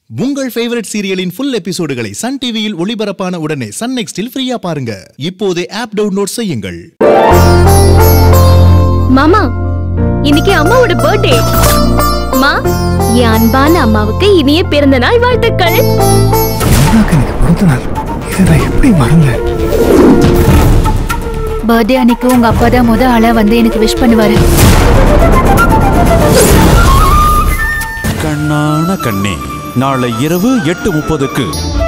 உங்கள் ஃபேவரட் சீரியலின் ஃபுல் எபிசோடுகளை சன் டிவியில் ஒளிபரப்பான உடனே சன் நெக்ஸ்டில் ஃப்ரீயா பாருங்க இப்போதே ஆப் டவுன்லோட் செய்யுங்கள் மாமா இன்னைக்கு அம்மாவோட பர்த்டே மா என் அன்பான அம்மாவுக்கு இனிய பிறந்த நாள் வாழ்த்துக்கள் அம்மாக்கு இன்னைக்கு பிறந்த நாள் இதை நான் எப்படி மறந்தேன் பர்த்டே அன்னைக்கு உங்க அப்பா தான் முத ஆளா வந்து எனக்கு விஷ் பண்ணுவாரு கண்ணான கண்ணே நாளை இரவு எட்டு முப்பதுக்கு